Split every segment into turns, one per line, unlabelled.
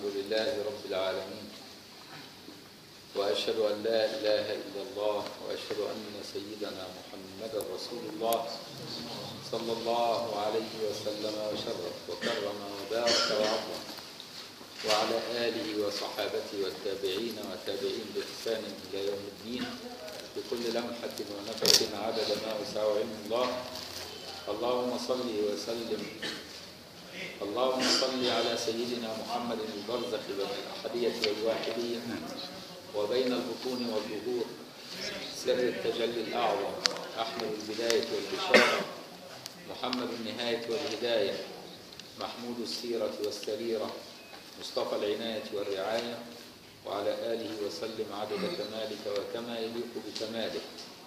لله رب العالمين وأشهد أن لا إله إلا الله وأشهد أن سيدنا محمدا رسول الله صلى الله عليه وسلم وشرف وكرم وبارك وعظم وعلى آله وصحابته والتابعين وتابعين بإحسان إلى يوم الدين بكل لمحة ونفس عدد ما وسع علم الله اللهم صل وسلم اللهم صل على سيدنا محمد البرزخ بين الأحدية والواحدية وبين البطون والظهور سر التجلي الأعظم أحمد البداية والبشارة محمد النهاية والهداية محمود السيرة والسريرة مصطفى العناية والرعاية وعلى آله وسلم عدد كمالك وكما يليق بكمالك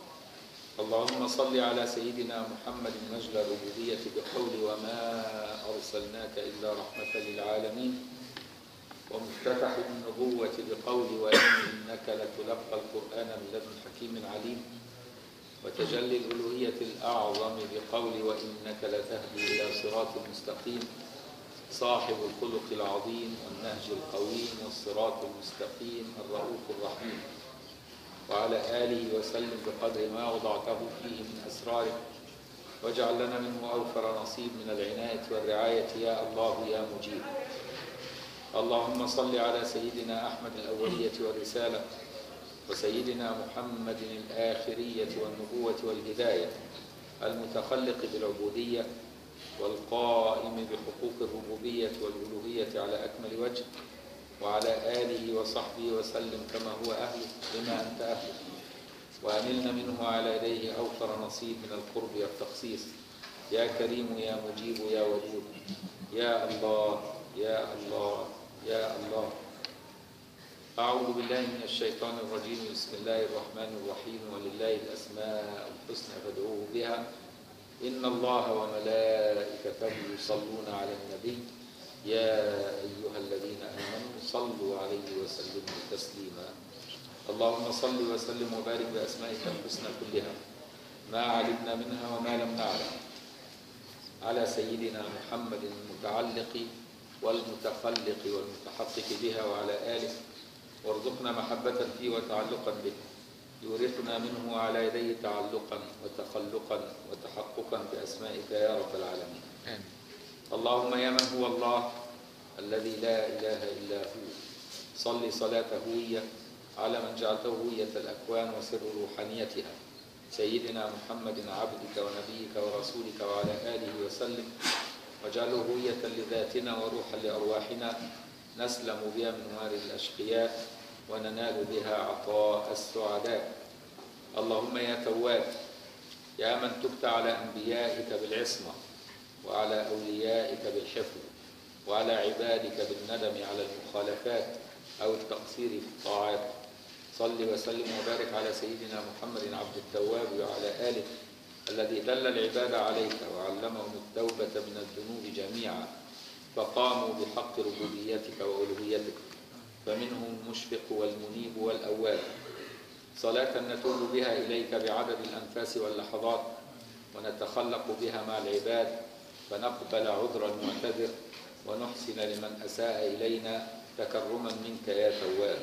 اللهم صل على سيدنا محمد مجل الربوبية بقول وما أرسلناك إلا رحمة للعالمين ومفتتح النبوة بقول وإنك لتلقى القرآن من لدن حكيم عليم وتجلي الألوهية الأعظم بقول وإنك لتهدي إلى صراط مستقيم صاحب الخلق العظيم والنهج القويم والصراط المستقيم الرؤوف الرحيم وعلى آله وسلم بقدر ما وضعته فيه من أسراره واجعل لنا منه أوفر نصيب من العناية والرعاية يا الله يا مجيب اللهم صل على سيدنا أحمد الأولية والرسالة وسيدنا محمد الآخرية والنبوة والهداية المتخلق بالعبودية والقائم بحقوق الربوبية والألوهية على أكمل وجه وعلى آله وصحبه وسلم كما هو أهله بما أنت أهله وأملنا منه على يديه أوفر نصيب من القرب والتخصيص يا كريم يا مجيب يا ودود يا الله يا الله يا الله أعوذ بالله من الشيطان الرجيم بسم الله الرحمن الرحيم ولله الأسماء الحسنى فادعوه بها إن الله وملائكته يصلون على النبي يا أيها الذين آمنوا صلوا عليه وسلموا تسليما اللهم صل وسلم وبارك بأسمائك الحسنى كلها ما علمنا منها وما لم نعلم على سيدنا محمد المتعلق والمتخلق والمتحقق بها وعلى آله وارزقنا محبة فيه وتعلقا به يورثنا منه على يديه تعلقا وتخلقا وتحققا بأسمائك يا رب العالمين
آمين.
اللهم يا من هو الله الذي لا إله إلا هو صل صلاة هوية على من جعلته هوية الأكوان وسر روحانيتها سيدنا محمد عبدك ونبيك ورسولك وعلى آله وسلم واجعله هوية لذاتنا وروحا لأرواحنا نسلم بها من نار الأشقياء وننال بها عطاء السعداء اللهم يا تواب يا من تبت على أنبيائك بالعصمة وعلى أوليائك بالحفظ وعلى عبادك بالندم على المخالفات أو التقصير في الطاعات صل وسلم وبارك على سيدنا محمد عبد التواب وعلى آله الذي دل العباد عليك وعلمهم التوبة من الذنوب جميعا فقاموا بحق ربوبيتك وألوهيتك فمنهم المشفق والمنيب والأواب صلاة نتوب بها إليك بعدد الأنفاس واللحظات ونتخلق بها مع العباد فنقبل عذر المعتذر ونحسن لمن أساء إلينا تكرما منك يا تواب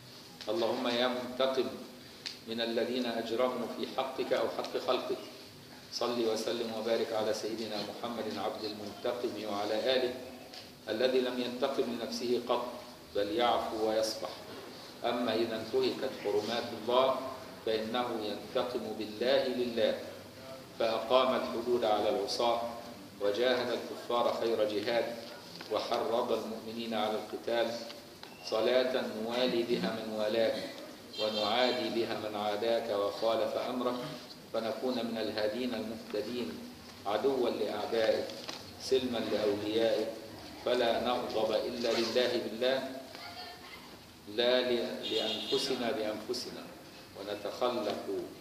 اللهم يا منتقم من الذين أجرموا في حقك أو حق خلقك صل وسلم وبارك على سيدنا محمد عبد المنتقم وعلى آله الذي لم ينتقم لنفسه قط بل يعفو ويصفح أما إذا انتهكت حرمات الله فإنه ينتقم بالله لله فأقام الحدود على العصاة وجاهد الكفار خير جهاد وحرض المؤمنين على القتال صلاة نوالي بها من والاك ونعادي بها من عاداك وخالف أمرك فنكون من الهادين المهتدين عدوا لأعدائك سلما لأوليائك فلا نغضب إلا لله بالله لا لأنفسنا بأنفسنا ونتخلق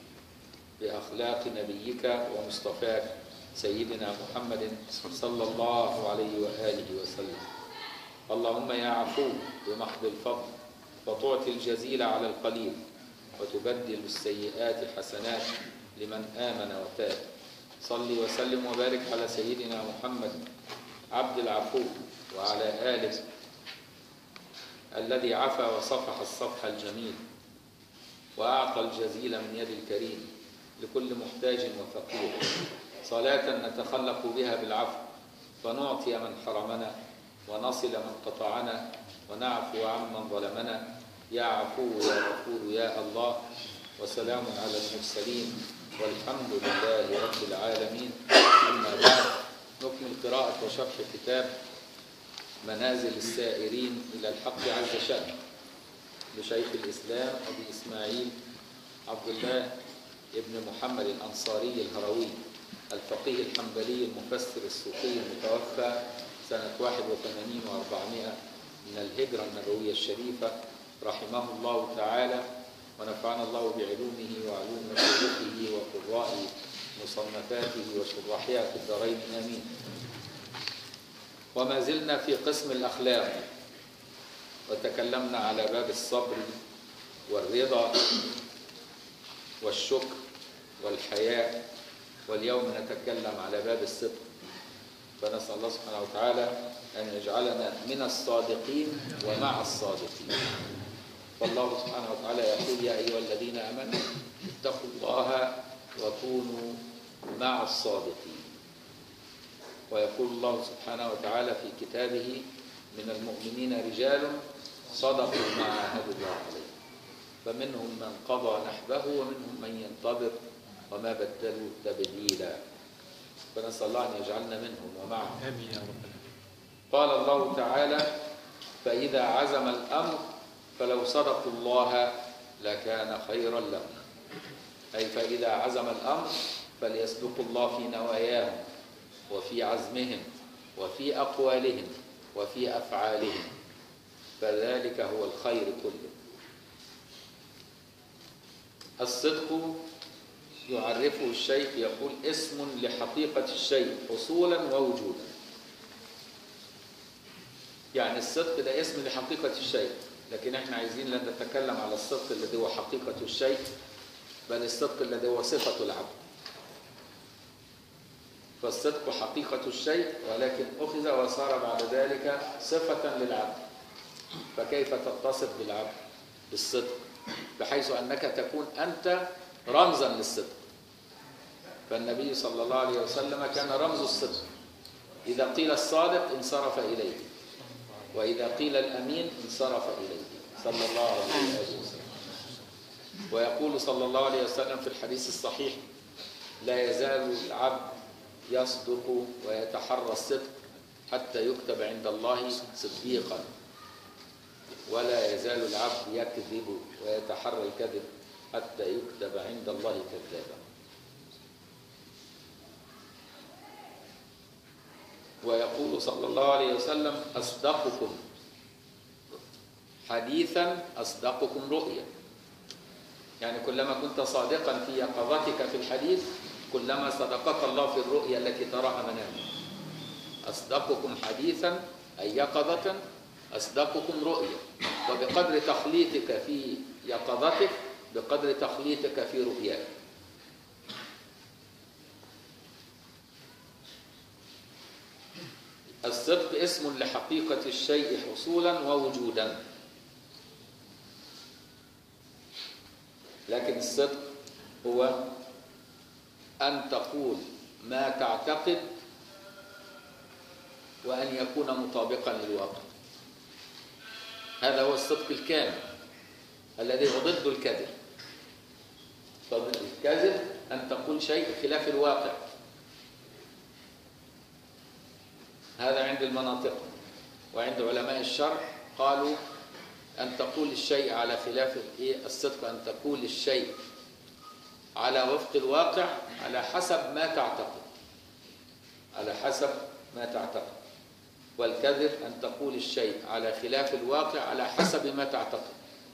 بأخلاق نبيك ومصطفاك سيدنا محمد صلى الله عليه وآله وسلم اللهم يا عفو بمحض الفضل وتعطي الجزيل على القليل وتبدل السيئات حسنات لمن آمن وتاب صل وسلم وبارك على سيدنا محمد عبد العفو وعلى آله الذي عفا وصفح الصفح الجميل وأعطى الجزيل من يد الكريم لكل محتاج وفقير صلاة نتخلق بها بالعفو فنعطي من حرمنا ونصل من قطعنا ونعفو عمن ظلمنا يا عفو يا غفور يا الله وسلام على المرسلين والحمد لله رب العالمين أما بعد نكمل قراءة وشرح كتاب منازل السائرين إلى الحق عز شأنه لشيخ الإسلام أبي إسماعيل عبد الله ابن محمد الأنصاري الهروي الفقيه الحنبلي المفسر الصوفي المتوفى سنة 81 و400 من الهجرة النبوية الشريفة رحمه الله تعالى ونفعنا الله بعلومه وعلوم مشايخه وقراء مصنفاته وشراحها في الدارين آمين وما زلنا في قسم الأخلاق وتكلمنا على باب الصبر والرضا والشكر والحياء واليوم نتكلم على باب الصدق فنسأل الله سبحانه وتعالى أن يجعلنا من الصادقين ومع الصادقين فالله سبحانه وتعالى يقول يا أيها الذين آمنوا اتقوا الله وكونوا مع الصادقين ويقول الله سبحانه وتعالى في كتابه من المؤمنين رجال صدقوا ما عاهدوا الله عليه فمنهم من قضى نحبه ومنهم من ينتظر وما بدلوا تبديلا فنسأل الله أن يجعلنا منهم ومعهم
آمين يا رب العالمين
قال الله تعالى فإذا عزم الأمر فلو صدقوا الله لكان خيرا لهم أي فإذا عزم الأمر فليصدقوا الله في نواياهم وفي عزمهم وفي أقوالهم وفي أفعالهم فذلك هو الخير كله الصدق يعرفه الشيخ يقول اسم لحقيقة الشيء أصولا ووجودا يعني الصدق ده اسم لحقيقة الشيء لكن احنا عايزين لا نتكلم على الصدق الذي هو حقيقة الشيء بل الصدق الذي هو صفة العبد فالصدق حقيقة الشيء ولكن أخذ وصار بعد ذلك صفة للعبد فكيف تتصف بالعبد بالصدق بحيث أنك تكون أنت رمزا للصدق فالنبي صلى الله عليه وسلم كان رمز الصدق إذا قيل الصادق انصرف إليه وإذا قيل الأمين انصرف إليه صلى الله عليه وسلم ويقول صلى الله عليه وسلم في الحديث الصحيح لا يزال العبد يصدق ويتحرى الصدق حتى يكتب عند الله صديقا ولا يزال العبد يكذب ويتحرى الكذب حتى يكتب عند الله كذابا ويقول صلى الله عليه وسلم أصدقكم حديثا أصدقكم رؤيا يعني كلما كنت صادقا في يقظتك في الحديث كلما صدقك الله في الرؤيا التي تراها مناما أصدقكم حديثا أي يقظة أصدقكم رؤيا وبقدر تخليطك في يقظتك بقدر تخليطك في رؤياك الصدق اسم لحقيقة الشيء حصولا ووجودا لكن الصدق هو أن تقول ما تعتقد وأن يكون مطابقا للواقع هذا هو الصدق الكامل الذي هو ضد الكذب الكذب أن تقول شيء خلاف الواقع هذا عند المناطق وعند علماء الشرع قالوا أن تقول الشيء على خلاف الإيه؟ الصدق أن تقول الشيء على وفق الواقع على حسب ما تعتقد على حسب ما تعتقد والكذب أن تقول الشيء على خلاف الواقع على حسب ما تعتقد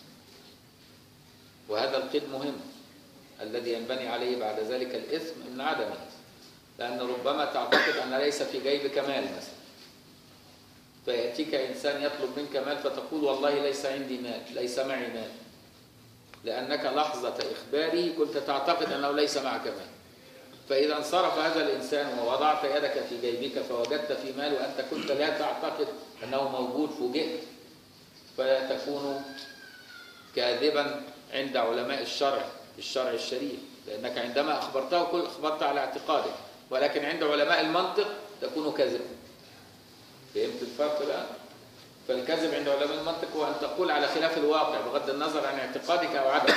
وهذا القيد مهم الذي ينبني عليه بعد ذلك الإثم من عدمه لأن ربما تعتقد أن ليس في جيبك مال مثلا فيأتيك إنسان يطلب منك مال فتقول والله ليس عندي مال ليس معي مال لأنك لحظة إخباره كنت تعتقد أنه ليس معك مال فإذا انصرف هذا الإنسان ووضعت يدك في جيبك فوجدت في مال وأنت كنت لا تعتقد أنه موجود فوجئت فلا تكون كاذبا عند علماء الشرع الشرع الشريف لأنك عندما أخبرته كل أخبرت على اعتقادك ولكن عند علماء المنطق تكون كاذبا فهمت الفرق بقى؟ فالكذب عند علماء المنطق هو أن تقول على خلاف الواقع بغض النظر عن اعتقادك أو عدمه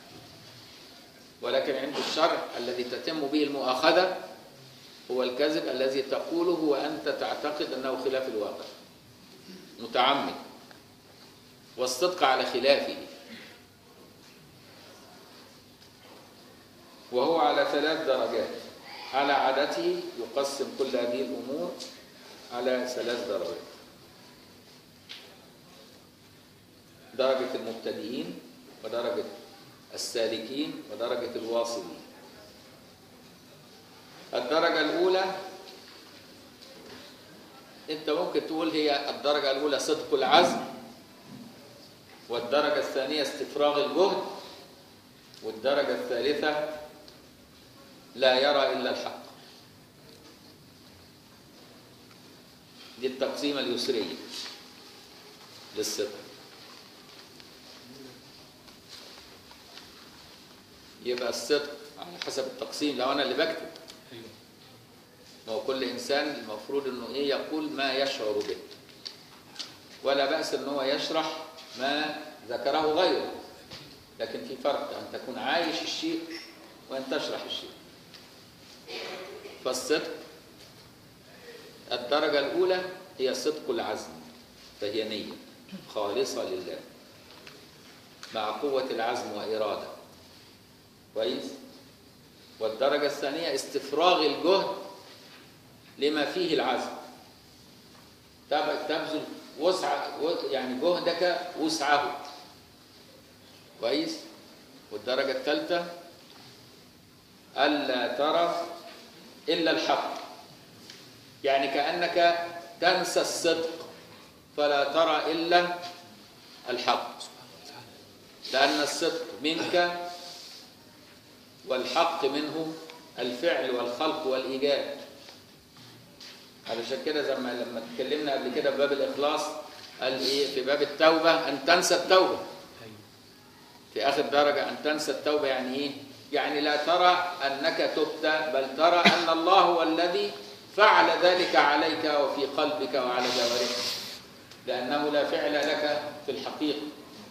ولكن عند الشرع الذي تتم به المؤاخذة هو الكذب الذي تقوله وأنت تعتقد أنه خلاف الواقع متعمد والصدق على خلافه وهو على ثلاث درجات على عادته يقسم كل هذه الأمور على ثلاث درجات درجة المبتدئين ودرجة السالكين ودرجة الواصلين الدرجة الأولى أنت ممكن تقول هي الدرجة الأولى صدق العزم والدرجة الثانية استفراغ الجهد والدرجة الثالثة لا يرى إلا الحق دي التقسيمة اليسرية للصدق يبقى الصدق على حسب التقسيم لو أنا اللي بكتب ما هو كل إنسان المفروض إنه إيه يقول ما يشعر به ولا بأس إن هو يشرح ما ذكره غيره لكن في فرق أن تكون عايش الشيء وأن تشرح الشيء فالصدق الدرجة الأولى هي صدق العزم فهي نية خالصة لله مع قوة العزم وإرادة كويس والدرجة الثانية استفراغ الجهد لما فيه العزم تبذل وسع يعني جهدك وسعه كويس والدرجة الثالثة ألا ترى إلا الحق يعني كأنك تنسى الصدق فلا ترى إلا الحق لأن الصدق منك والحق منه الفعل والخلق والإيجاد علشان كده زي ما لما اتكلمنا قبل كده في باب الإخلاص قال إيه في باب التوبة أن تنسى التوبة في آخر درجة أن تنسى التوبة يعني إيه؟ يعني لا ترى أنك تبت بل ترى أن الله هو الذي فعل ذلك عليك وفي قلبك وعلى جوارحك لأنه لا فعل لك في الحقيقة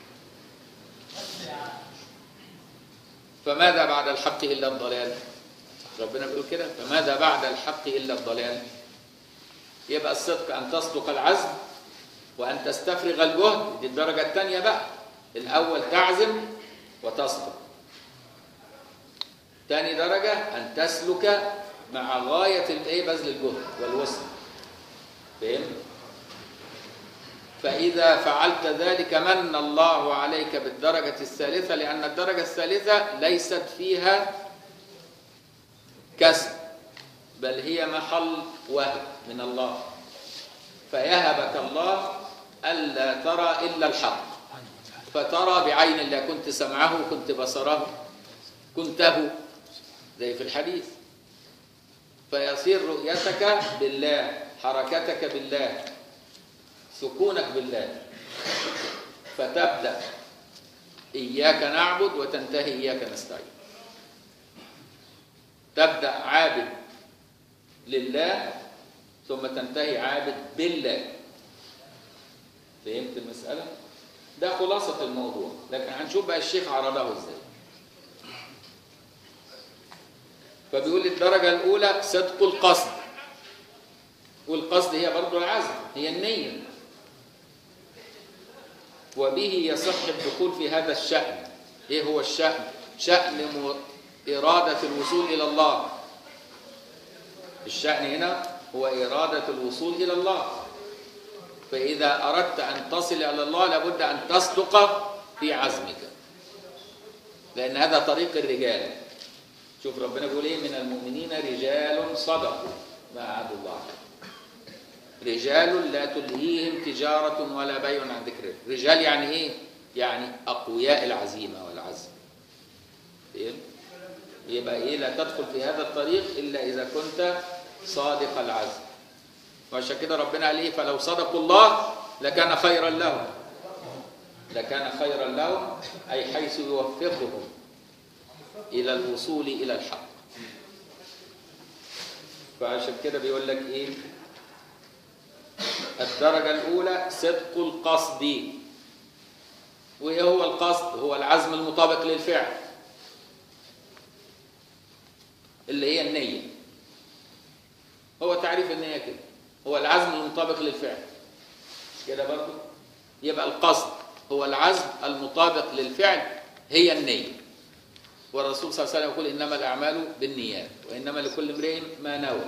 فماذا بعد الحق إلا الضلال ربنا بيقول كده فماذا بعد الحق إلا الضلال يبقى الصدق أن تصدق العزم وأن تستفرغ الجهد دي الدرجة الثانية بقى الأول تعزم وتصدق ثاني درجة أن تسلك مع غاية الايه بذل الجهد والوسع فهم؟ فإذا فعلت ذلك من الله عليك بالدرجة الثالثة لأن الدرجة الثالثة ليست فيها كسب بل هي محل وهب من الله فيهبك الله ألا ترى إلا الحق فترى بعين الله كنت سمعه كنت بصره كنته زي في الحديث فيصير رؤيتك بالله حركتك بالله سكونك بالله فتبدأ إياك نعبد وتنتهي إياك نستعين تبدأ عابد لله ثم تنتهي عابد بالله فهمت المسألة؟ ده خلاصة الموضوع لكن هنشوف بقى الشيخ عرضه ازاي فبيقول الدرجة الأولى صدق القصد والقصد هي برضو العزم هي النية وبه يصح الدخول في هذا الشأن ايه هو الشأن شأن إرادة الوصول إلى الله الشأن هنا هو إرادة الوصول إلى الله فإذا أردت أن تصل إلى الله لابد أن تصدق في عزمك لأن هذا طريق الرجال شوف ربنا بيقول إيه من المؤمنين رجال صدقوا ما عهد الله رجال لا تلهيهم تجارة ولا بيع عن ذكر الله رجال يعني إيه؟ يعني أقوياء العزيمة والعزم فهم؟ يبقى إيه لا تدخل في هذا الطريق إلا إذا كنت صادق العزم وعشان كده ربنا قال إيه فلو صدقوا الله لكان خيرا لهم لكان خيرا لهم أي حيث يوفقهم إلى الوصول إلى الحق فعشان كده بيقول لك إيه الدرجة الأولى صدق القصد وإيه هو القصد؟ هو العزم المطابق للفعل اللي هي النية هو تعريف النية كده هو العزم المطابق للفعل مش كده برضه يبقى القصد هو العزم المطابق للفعل هي النية والرسول صلى الله عليه وسلم يقول إنما الأعمال بالنيات وإنما لكل امرئ ما نوى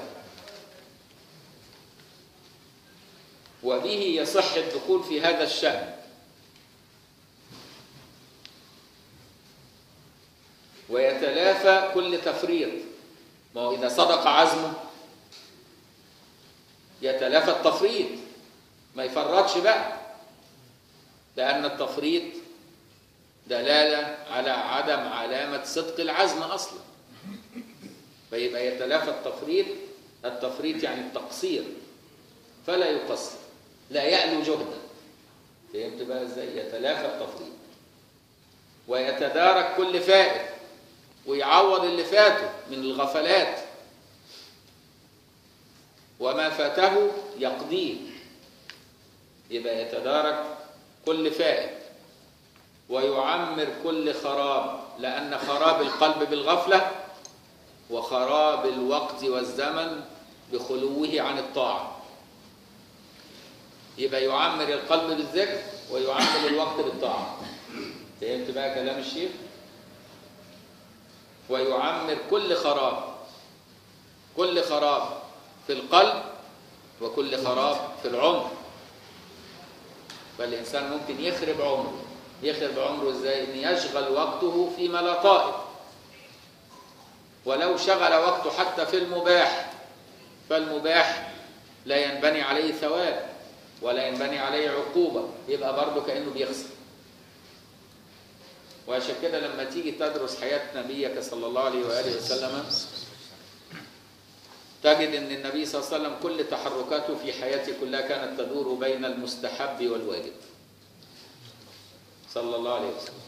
وبه يصح الدخول في هذا الشأن ويتلافى كل تفريط ما هو إذا صدق عزمه يتلافى التفريط ما يفرطش بقى لأن التفريط دلالة على عدم علامة صدق العزم أصلا فيبقى يتلافى التفريط التفريط يعني التقصير فلا يقصر لا يألو جهدا فهمت بقى ازاي يتلافى التفريط ويتدارك كل فائت ويعوض اللي فاته من الغفلات وما فاته يقضيه يبقى يتدارك كل فائت ويعمر كل خراب لأن خراب القلب بالغفلة وخراب الوقت والزمن بخلوه عن الطاعة يبقى يعمر القلب بالذكر ويعمر الوقت بالطاعة فهمت بقى كلام الشيخ ويعمر كل خراب كل خراب في القلب وكل خراب في العمر فالإنسان ممكن يخرب عمره يخرب عمره ازاي ان يشغل وقته فيما لا طائل ولو شغل وقته حتى في المباح فالمباح لا ينبني عليه ثواب ولا ينبني عليه عقوبة يبقى برضه كأنه بيخسر وعشان كده لما تيجي تدرس حياة نبيك صلى الله عليه وآله وسلم تجد ان النبي صلى الله عليه وسلم كل تحركاته في حياته كلها كانت تدور بين المستحب والواجب صلى الله عليه وسلم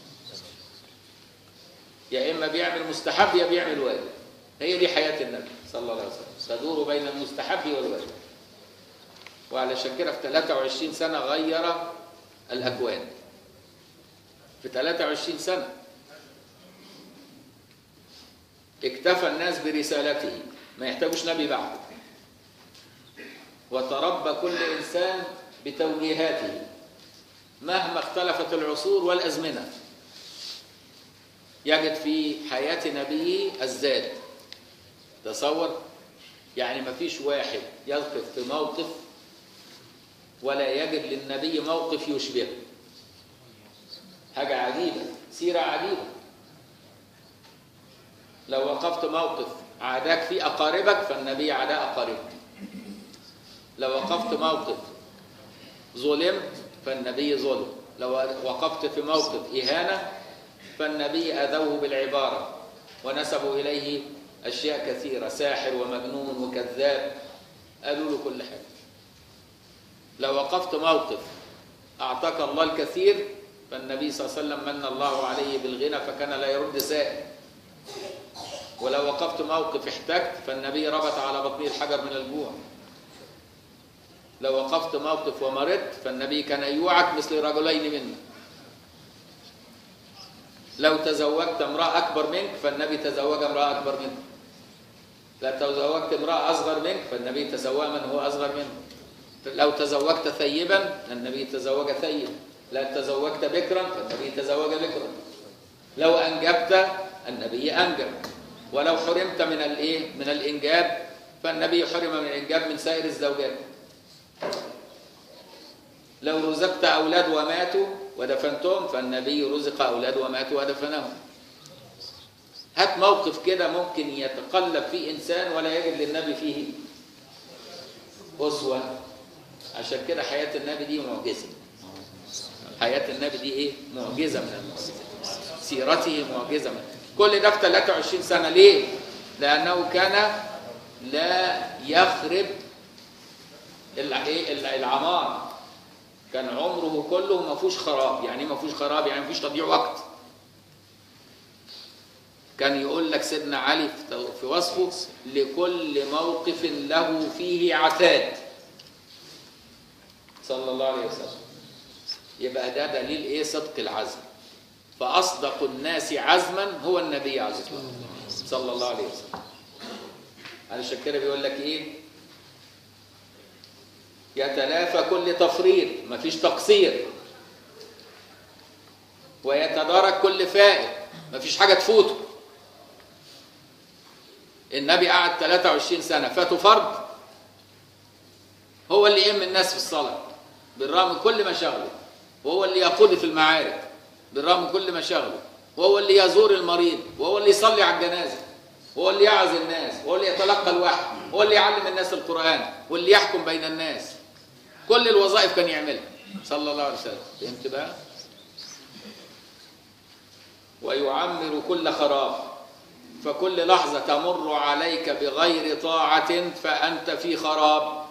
يا اما بيعمل مستحب يا بيعمل واجب هي دي حياه النبي صلى الله عليه وسلم تدور بين المستحب والواجب وعلشان كده في 23 سنه غير الاكوان في 23 سنه اكتفى الناس برسالته ما يحتاجوش نبي بعده وتربى كل انسان بتوجيهاته مهما اختلفت العصور والازمنه يجد في حياه نبيه الزاد تصور يعني ما فيش واحد يقف في موقف ولا يجد للنبي موقف يشبهه حاجه عجيبه سيره عجيبه لو وقفت موقف عاداك في أقاربك فالنبي عدا أقاربك لو وقفت موقف ظلمت فالنبي ظلم لو وقفت في موقف إهانة فالنبي أذوه بالعبارة ونسبوا إليه أشياء كثيرة ساحر ومجنون وكذاب قالوا له كل حاجة لو وقفت موقف أعطاك الله الكثير فالنبي صلى الله عليه وسلم من الله عليه بالغنى فكان لا يرد سائل ولو وقفت موقف احتجت فالنبي ربط على بطنه الحجر من الجوع لو وقفت موقف ومرضت فالنبي كان يوعك مثل رجلين منه لو تزوجت امرأة أكبر منك فالنبي تزوج امرأة أكبر منك لا تزوجت امرأة أصغر منك فالنبي تزوج من هو أصغر منه لو تزوجت ثيبا النبي تزوج ثيب لا تزوجت بكرا فالنبي تزوج بكرا لو أنجبت النبي أنجب ولو حرمت من الايه من الانجاب فالنبي حرم من الانجاب من سائر الزوجات لو رزقت اولاد وماتوا ودفنتهم فالنبي رزق اولاد وماتوا ودفنهم هات موقف كده ممكن يتقلب فيه انسان ولا يجد للنبي فيه اسوه عشان كده حياه النبي دي معجزه حياه النبي دي ايه معجزه من المعجزات سيرته معجزه من كل ده في 23 سنة ليه؟ لأنه كان لا يخرب العمار كان عمره كله ما فيهوش خراب يعني ما فيهوش خراب يعني ما فيهوش تضييع وقت كان يقول لك سيدنا علي في- في وصفه لكل موقف له فيه عتاد صلى الله عليه وسلم يبقى ده دليل ايه صدق العزم فاصدق الناس عزما هو النبي عليه الصلاه والسلام صلى الله عليه وسلم علشان كده بيقول لك ايه يتلافى كل تفريط مفيش تقصير ويتدارك كل فائت مفيش حاجه تفوته النبي قعد 23 سنه فاته فرض هو اللي يم الناس في الصلاه بالرغم من كل مشاغله وهو اللي يقود في المعارك بالرغم من كل مشاغله وهو اللي يزور المريض وهو اللي يصلي على الجنازه وهو اللي يعظ الناس وهو اللي يتلقى الوحي وهو اللي يعلم الناس القران واللي يحكم بين الناس كل الوظائف كان يعملها صلى الله عليه وسلم فهمت بقى ويعمر كل خراب فكل لحظة تمر عليك بغير طاعة فأنت في خراب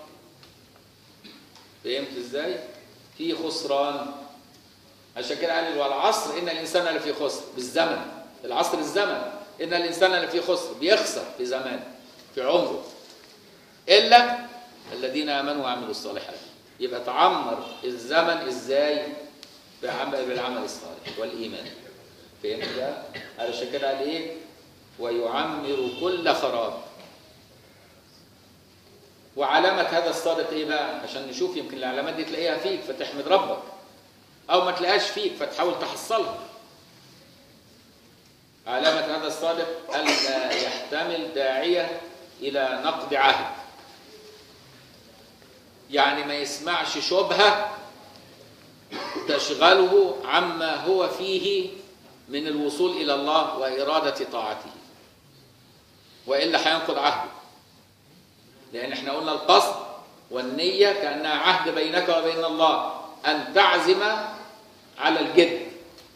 فهمت ازاي؟ في خسران عشان كده قال والعصر إن الإنسان لفي خسر بالزمن العصر الزمن إن الإنسان لفي خسر بيخسر في زمان في عمره إلا الذين آمنوا وعملوا الصالحات يبقى تعمر الزمن ازاي بعمل بالعمل الصالح والإيمان فهمت بقى؟ علشان كده قال إيه؟ ويعمر كل خراب وعلامة هذا الصادق ايه بقى؟ عشان نشوف يمكن العلامات دي تلاقيها فيك فتحمد ربك أو ما تلاقيهاش فيك فتحاول تحصلها. علامة هذا الصادق ألا يحتمل داعية إلى نقض عهد. يعني ما يسمعش شبهة تشغله عما هو فيه من الوصول إلى الله وإرادة طاعته وإلا هينقض عهده لأن احنا قلنا القصد والنية كأنها عهد بينك وبين الله أن تعزم على الجد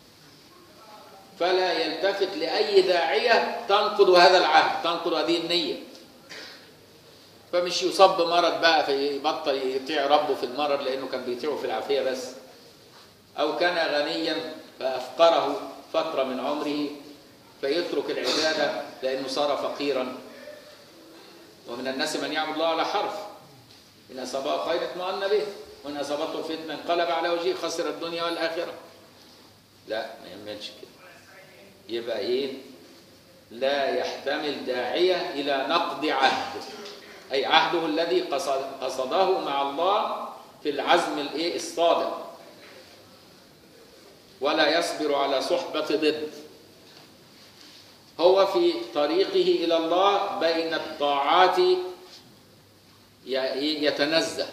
فلا يلتفت لأي داعية تنقض هذا العهد تنقض هذه النية فمش يصاب بمرض بقى فيبطل يطيع ربه في المرض لأنه كان بيطيعه في العافية بس أو كان غنيا فأفقره فترة من عمره فيترك العبادة لأنه صار فقيرا ومن الناس من يعبد الله على حرف إن أصابه خير اطمأن به وإن أصابته فتنة انقلب على وجهه خسر الدنيا والآخرة لا ما يعملش كده يبقى إيه لا يحتمل داعية إلى نقض عهد أي عهده الذي قصد قصده مع الله في العزم الإيه الصادق ولا يصبر على صحبة ضد هو في طريقه إلى الله بين الطاعات يتنزه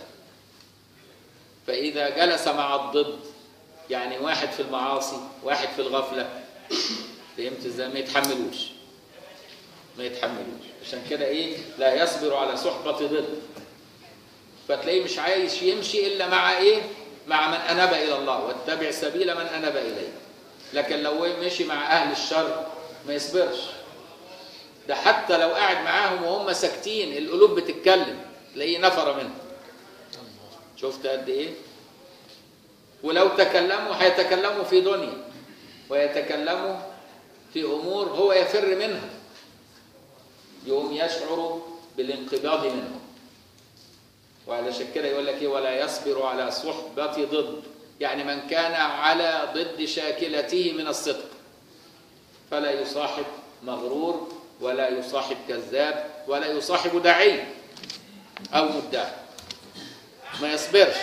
فإذا جلس مع الضد يعني واحد في المعاصي واحد في الغفلة فهمت ازاي ما يتحملوش ما يتحملوش عشان كده ايه لا يصبر على صحبة ضد فتلاقيه مش عايز يمشي إلا مع ايه مع من أناب إلى الله واتبع سبيل من أناب إليه لكن لو مشي مع أهل الشر ما يصبرش ده حتى لو قاعد معاهم وهم ساكتين القلوب بتتكلم تلاقيه نفر منهم شفت قد ايه ولو تكلموا هيتكلموا في دنيا ويتكلموا في امور هو يفر منها يقوم يشعر بالانقباض منهم وعلشان كده يقول لك ايه ولا يصبر على صحبة ضد يعني من كان على ضد شاكلته من الصدق فلا يصاحب مغرور ولا يصاحب كذاب ولا يصاحب داعي او مدعي ما يصبرش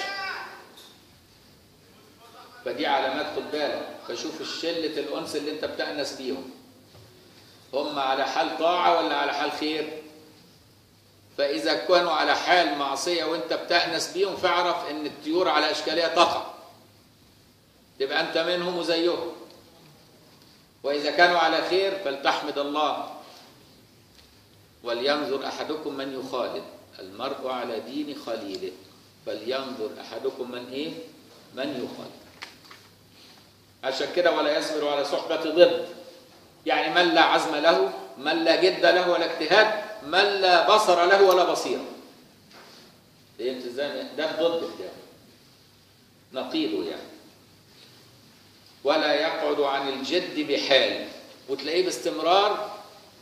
فدي علامات خد بالك فشوف الشلة الأنس اللي أنت بتأنس بيهم هم على حال طاعة ولا على حال خير فإذا كانوا على حال معصية وأنت بتأنس بيهم فاعرف إن الطيور على أشكالها تقع تبقى أنت منهم وزيهم وإذا كانوا على خير فلتحمد الله ولينظر أحدكم من يخالد المرء على دين خليله فلينظر أحدكم من إيه من يخالد عشان كده ولا يصبر على صحبة ضد يعني من لا عزم له من لا جد له ولا اجتهاد من لا بصر له ولا بصيرة فهمت ازاي ده الضد بتاعه نقيضه يعني ولا يقعد عن الجد بحال وتلاقيه باستمرار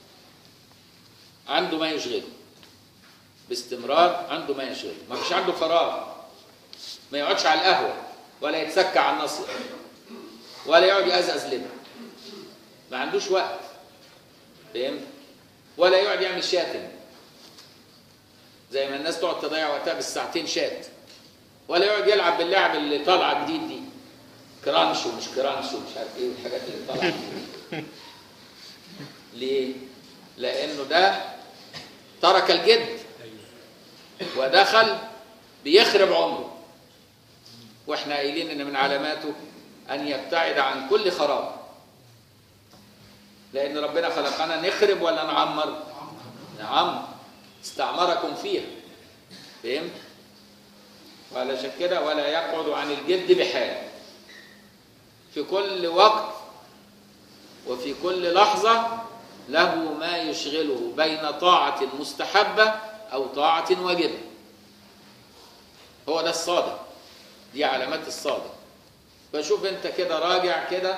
عنده ما يشغله باستمرار عنده ما يشغله ما فيش عنده فراغ ما يقعدش على القهوة ولا يتسكى على النصر ولا يقعد يقزقز لنا ما عندوش وقت فهمت ولا يقعد يعمل شاتم زي ما الناس تقعد تضيع وقتها بالساعتين شات ولا يقعد يلعب باللعب اللي طالعه جديد دي كرانش ومش كرانش ومش عارف ايه والحاجات اللي طالعه جديد. ليه؟ لانه ده ترك الجد ودخل بيخرب عمره واحنا قايلين ان من علاماته ان يبتعد عن كل خراب لان ربنا خلقنا نخرب ولا نعمر نعمر استعمركم فيها فهمت وعلشان كده ولا يقعد عن الجد بحال في كل وقت وفي كل لحظة له ما يشغله بين طاعة مستحبة أو طاعة واجبة هو ده الصادق دي علامات الصادق فشوف انت كده راجع كده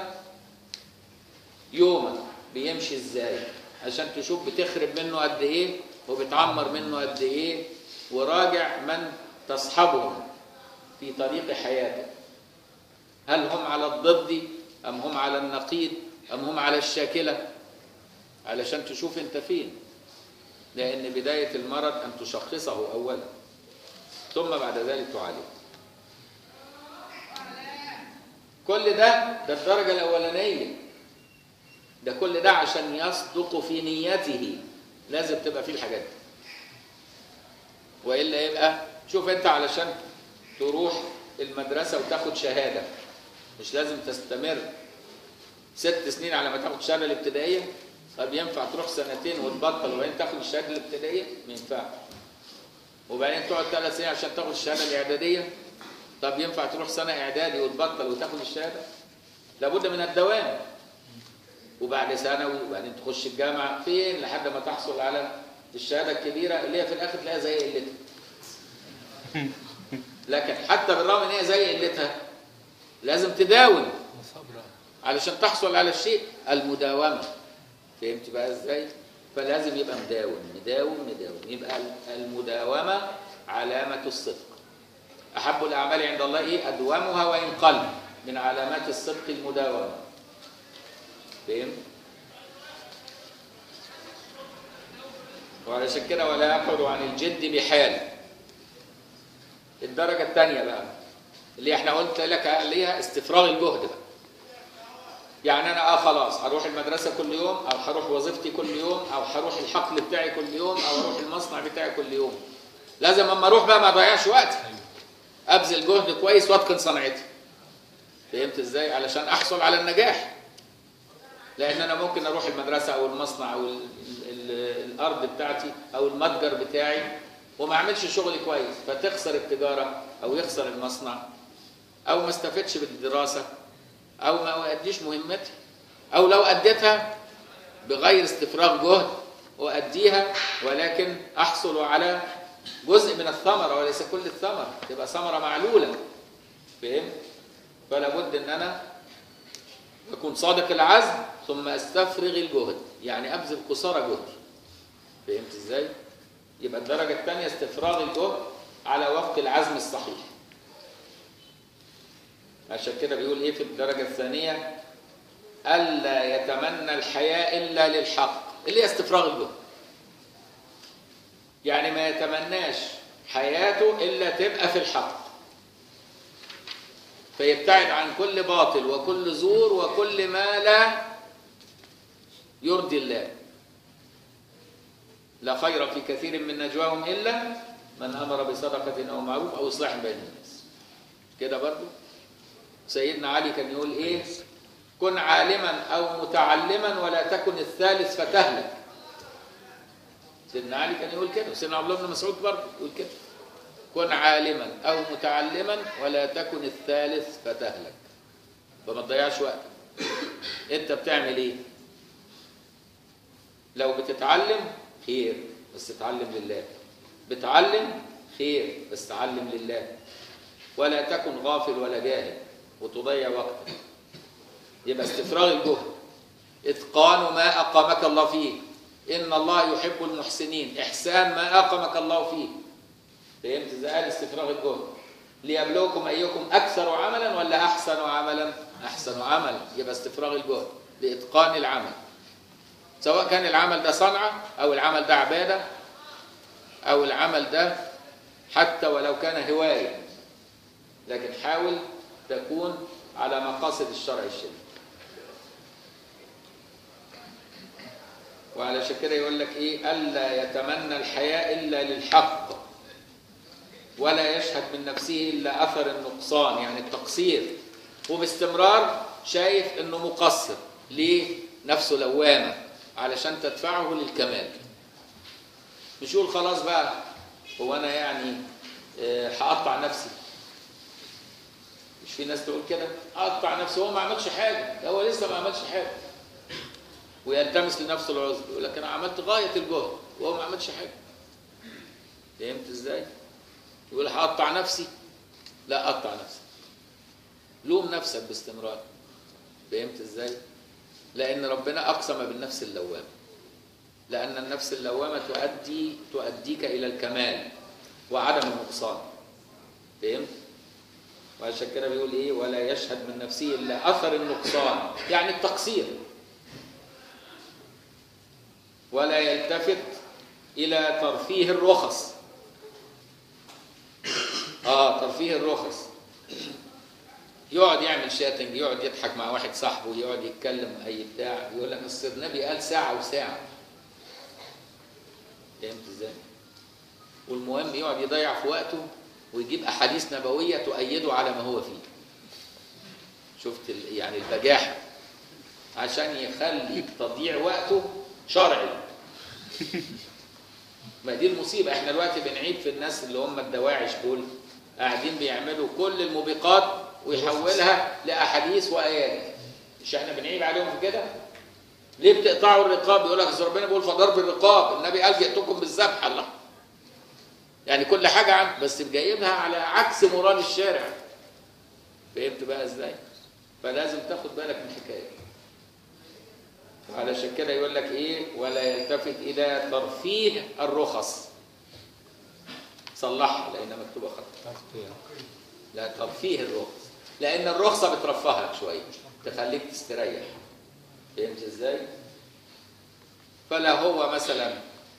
يومك بيمشي ازاي عشان تشوف بتخرب منه قد ايه وبتعمر منه قد ايه وراجع من تصحبهم في طريق حياتك هل هم على الضد ام هم على النقيض ام هم على الشاكله علشان تشوف انت فين لان بدايه المرض ان تشخصه اولا ثم بعد ذلك تعالجه كل ده ده الدرجه الاولانيه ده كل ده عشان يصدق في نيته لازم تبقى فيه الحاجات دي والا يبقى شوف انت علشان تروح المدرسه وتاخد شهاده مش لازم تستمر ست سنين على ما تاخد الشهاده الابتدائيه طب ينفع تروح سنتين وتبطل وبعدين تاخد الشهاده الابتدائيه ما ينفعش وبعدين تقعد ثلاث سنين عشان تاخد الشهاده الاعداديه طب ينفع تروح سنه اعدادي وتبطل وتاخد الشهاده لابد من الدوام وبعد ثانوي وبعدين تخش الجامعه فين لحد ما تحصل على الشهاده الكبيره اللي هي في الاخر تلاقيها زي قلتها لكن حتى بالرغم ان هي زي قلتها لازم تداوم
صبرا
علشان تحصل على الشيء المداومه فهمت بقى ازاي فلازم يبقى مداوم مداوم مداوم يبقى المداومه علامه الصدق احب الاعمال عند الله ايه ادومها وان قل من علامات الصدق المداومه فهمت وعلشان كده ولا يقعد عن الجد بحال الدرجه الثانيه بقى اللي احنا قلت لك عليها استفراغ الجهد بقى يعني انا اه خلاص هروح المدرسه كل يوم او هروح وظيفتي كل يوم او هروح الحقل بتاعي كل يوم او اروح المصنع بتاعي كل يوم لازم اما اروح بقى ما اضيعش وقت ابذل جهد كويس واتقن صنعتي فهمت ازاي علشان احصل على النجاح لان انا ممكن اروح المدرسه او المصنع او ال ال الارض بتاعتي او المتجر بتاعي وما اعملش شغل كويس فتخسر التجاره او يخسر المصنع او ما استفدش بالدراسه او ما اؤديش مهمتي او لو اديتها بغير استفراغ جهد اؤديها ولكن احصل على جزء من الثمره وليس كل الثمره تبقى ثمره معلوله فهمت فلا بد ان انا اكون صادق العزم ثم استفرغ الجهد يعني ابذل قصارى جهدي فهمت ازاي يبقى الدرجه الثانيه استفراغ الجهد على وفق العزم الصحيح عشان كده بيقول ايه في الدرجه الثانيه الا يتمنى الحياه الا للحق اللي هي استفراغ الجهد يعني ما يتمناش حياته الا تبقى في الحق فيبتعد عن كل باطل وكل زور وكل ما لا يرضي الله لا خير في كثير من نجواهم الا من امر بصدقه او معروف او اصلاح بين الناس كده برضو سيدنا علي كان يقول ايه كن عالما او متعلما ولا تكن الثالث فتهلك سيدنا علي كان يقول كده وسيدنا عبد الله بن مسعود برضه يقول كده كن عالما او متعلما ولا تكن الثالث فتهلك فما تضيعش وقت انت بتعمل ايه لو بتتعلم خير بس اتعلم لله بتعلم خير بس تعلم لله ولا تكن غافل ولا جاهل وتضيع وقتك يبقى استفراغ الجهد اتقان ما اقامك الله فيه ان الله يحب المحسنين احسان ما اقامك الله فيه فهمت ازاي قال استفراغ الجهد ليبلوكم ايكم اكثر عملا ولا احسن عملا احسن عملا يبقى استفراغ الجهد لاتقان العمل سواء كان العمل ده صنعه او العمل ده عباده او العمل ده حتى ولو كان هوايه لكن حاول تكون على مقاصد الشرع الشريف وعلشان كده يقول لك ايه الا يتمنى الحياء الا للحق ولا يشهد من نفسه الا اثر النقصان يعني التقصير وباستمرار شايف انه مقصر ليه نفسه لوامه علشان تدفعه للكمال مش يقول خلاص بقى هو انا يعني آه، هقطع نفسي مش في ناس تقول كده اقطع نفسي هو ما عملش حاجه هو لسه ما عملش حاجه ويلتمس لنفسه العذر يقول لك انا عملت غايه الجهد وهو ما عملش حاجه فهمت ازاي يقول هقطع نفسي لا قطع نفسك لوم نفسك باستمرار فهمت ازاي لان ربنا اقسم بالنفس اللوامه لان النفس اللوامه تؤدي تؤديك الى الكمال وعدم النقصان فهمت وعشان كده بيقول ايه ولا يشهد من نفسه الا اثر النقصان يعني التقصير ولا يلتفت الى ترفيه الرخص اه ترفيه الرخص يقعد يعمل شاتنج يقعد يضحك مع واحد صاحبه يقعد يتكلم اي بتاع يقول لك اصل النبي قال ساعه وساعه فهمت ازاي؟ والمهم يقعد يضيع في وقته ويجيب احاديث نبويه تؤيده على ما هو فيه شفت ال- يعني البجاحه عشان يخلي تضييع وقته شرعي ما دي المصيبه احنا دلوقتي بنعيب في الناس اللي هم الدواعش دول قاعدين بيعملوا كل الموبقات ويحولها لاحاديث وايات مش احنا بنعيب عليهم في كده ليه بتقطعوا الرقاب يقول لك أصل ربنا بيقول فضرب الرقاب النبي قال جئتكم بالذبح الله يعني كل حاجه عن بس جايبها على عكس مراد الشارع فهمت بقى ازاي فلازم تاخد بالك من الحكايه علشان كده يقول لك ايه ولا يلتفت الى ترفيه الرخص صلحها لانها مكتوبه خط لا ترفيه الرخص لان الرخصه بترفهك شويه تخليك تستريح فهمت ازاي فلا هو مثلا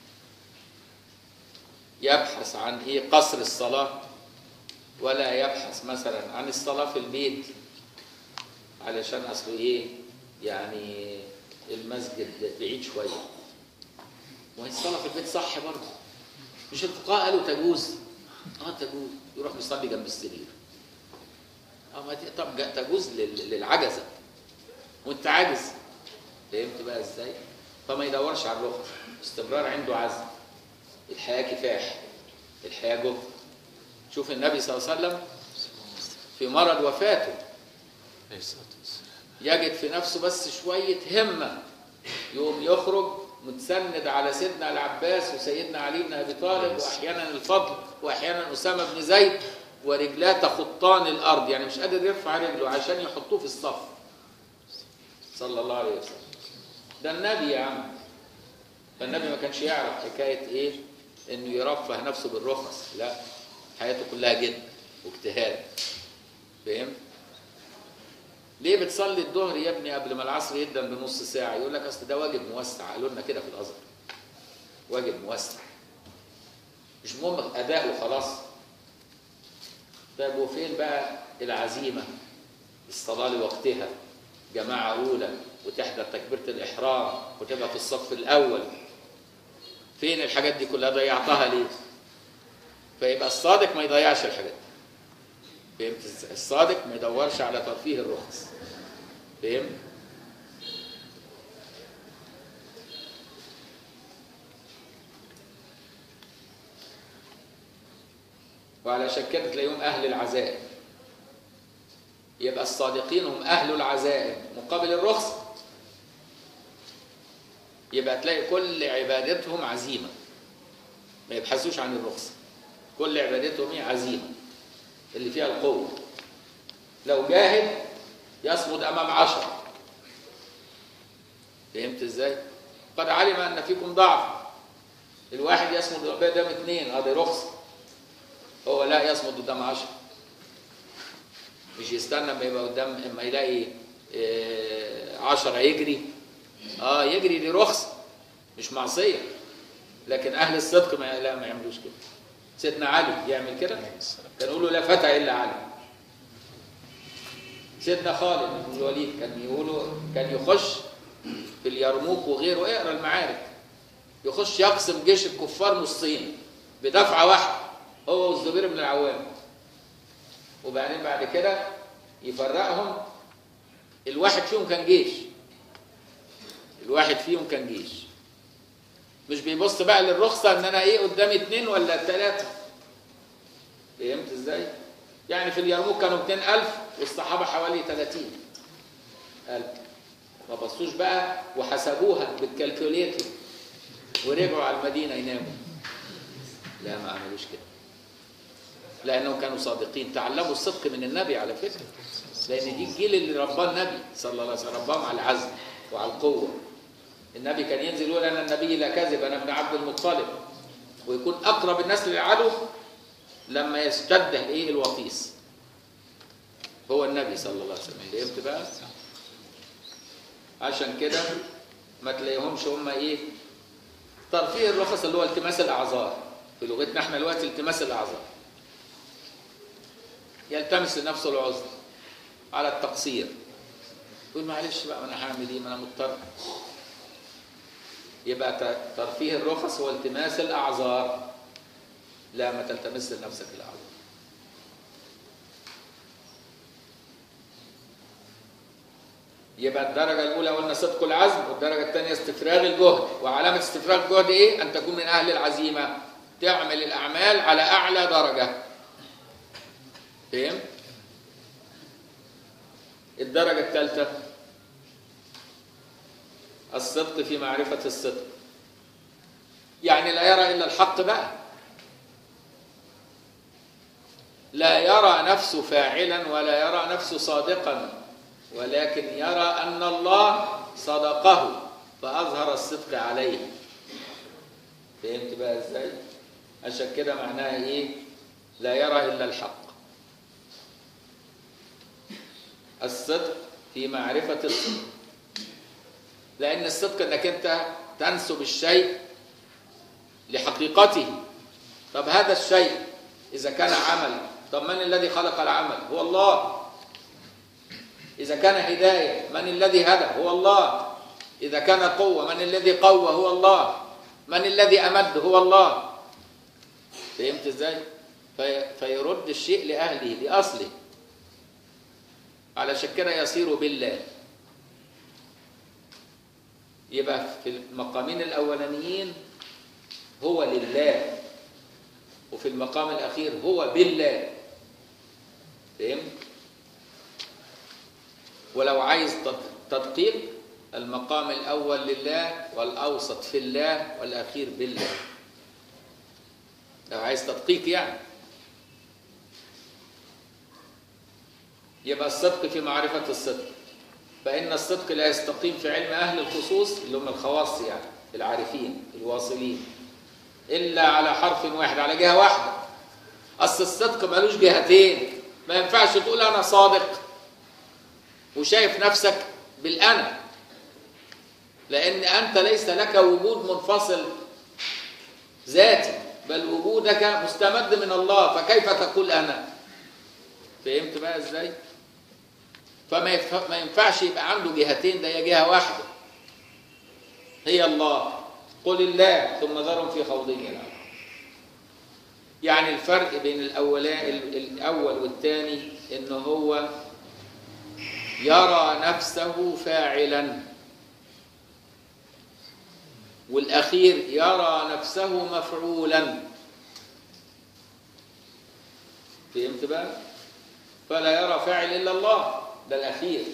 يبحث عن ايه قصر الصلاه ولا يبحث مثلا عن الصلاه في البيت علشان اصله ايه يعني المسجد بعيد شويه وهي الصلاه في البيت صح برضه مش الفقهاء قالوا تجوز اه تجوز يروح يصلي جنب السرير اه ما دي طب جا- تجوز لل- للعجزه وانت عاجز فهمت بقى ازاي فما يدورش على الرخص استمرار عنده عزم الحياه كفاح الحياه جهد شوف النبي صلى الله عليه وسلم في مرض وفاته يجد في نفسه بس شوية همة يقوم يخرج متسند على سيدنا العباس وسيدنا علي بن أبي طالب وأحيانا الفضل وأحيانا أسامة بن زيد ورجلاه تخطان الأرض يعني مش قادر يرفع رجله عشان يحطوه في الصف صلى الله عليه وسلم ده النبي يا عم فالنبي ما كانش يعرف حكاية إيه إنه يرفه نفسه بالرخص لا حياته كلها جد واجتهاد فهمت؟ ليه بتصلي الظهر يا ابني قبل ما العصر يقدم بنص ساعة؟ يقول لك أصل ده واجب موسع، قالوا لنا كده في الأزهر. واجب موسع. مش مهم أداء وخلاص. طيب وفين بقى العزيمة؟ الصلاة لوقتها، جماعة أولى، وتحضر تكبيرة الإحرام، وتبقى في الصف الأول. فين الحاجات دي كلها ضيعتها ليه؟ فيبقى الصادق ما يضيعش الحاجات دي. فهمت ازاي؟ الصادق ما يدورش على ترفيه الرخص فهمت وعلشان كده تلاقيهم اهل العزائم يبقى الصادقين هم اهل العزائم مقابل الرخص يبقى تلاقي كل عبادتهم عزيمه ما يبحثوش عن الرخصه كل عبادتهم هي عزيمه اللي فيها القوة لو جاهد يصمد أمام عشر فهمت ازاي؟ قد علم أن فيكم ضعف الواحد يصمد قدام اثنين هذه رخصة هو لا يصمد قدام عشر مش يستنى اما يبقى قدام اما يلاقي آه، عشرة يجري اه يجري دي رخصة مش معصية لكن أهل الصدق ما لا ما يعملوش كده سيدنا علي يعمل كده كان يقولوا لا فتى إلا علي سيدنا خالد بن الوليد كان يقولوا كان يخش في اليرموك وغيره اقرا المعارك يخش يقسم جيش الكفار نصين بدفعه واحده هو والزبير بن العوام وبعدين بعد كده يفرقهم الواحد فيهم كان جيش الواحد فيهم كان جيش مش بيبص بقى للرخصه ان انا ايه قدامي اتنين ولا ثلاثه فهمت ازاي؟ يعني في اليرموك كانوا 200000 والصحابه حوالي 30000 ما بصوش بقى وحسبوها بالكالكوليتر ورجعوا على المدينه يناموا لا ما عملوش كده لانهم كانوا صادقين تعلموا الصدق من النبي على فكره لان دي الجيل اللي رباه النبي صلى الله عليه وسلم رباهم على العزم وعلى القوه النبي كان ينزل يقول انا النبي لا كذب انا ابن عبد المطلب ويكون اقرب الناس للعدو لما يشتد الايه الوطيس هو النبي صلى الله عليه وسلم فهمت بقى عشان كده ما تلاقيهمش هم ايه ترفيه الرخص اللي هو التماس الاعذار في لغتنا احنا دلوقتي التماس الاعذار يلتمس لنفسه العذر على التقصير يقول معلش بقى انا هعمل ايه ما انا مضطر يبقى ت- ترفيه الرخص هو التماس الاعذار لا ما تلتمس لنفسك الاعذار يبقى الدرجة الأولى قلنا صدق العزم والدرجة الثانية استفراغ الجهد وعلامة استفراغ الجهد إيه؟ أن تكون من أهل العزيمة تعمل الأعمال على أعلى درجة فهم؟ الدرجة الثالثة الصدق في معرفة الصدق يعني لا يرى إلا الحق بقى لا يرى نفسه فاعلا ولا يرى نفسه صادقا ولكن يرى أن الله صدقه فأظهر الصدق عليه فهمت بقى ازاي؟ عشان كده معناها ايه؟ لا يرى إلا الحق الصدق في معرفة الصدق لأن الصدق أنك أنت تنسب الشيء لحقيقته طب هذا الشيء إذا كان عمل طب من الذي خلق العمل؟ هو الله إذا كان هداية من الذي هدى هو الله إذا كان قوة من الذي قوى هو الله من الذي أمد هو الله فهمت إزاي في فيرد الشيء لأهله لأصله علشان كده يصير بالله يبقى في المقامين الأولانيين هو لله وفي المقام الأخير هو بالله فهمت ولو عايز تدقيق المقام الأول لله والأوسط في الله والأخير بالله لو عايز تدقيق يعني يبقى الصدق في معرفة الصدق فإن الصدق لا يستقيم في علم أهل الخصوص اللي هم الخواص يعني العارفين الواصلين إلا على حرف واحد على جهة واحدة أصل الصدق ملوش جهتين ما ينفعش تقول أنا صادق وشايف نفسك بالأنا لأن أنت ليس لك وجود منفصل ذاتي بل وجودك مستمد من الله فكيف تقول أنا فهمت بقى إزاي فما ما ينفعش يبقى عنده جهتين ده هي جهة واحدة هي الله قل الله ثم ذرهم في خوضهم يلعبون يعني الفرق بين الأولا الأول والثاني إن هو يرى نفسه فاعلا والأخير يرى نفسه مفعولا فهمت بقى؟ فلا يرى فاعل إلا الله ده الأخير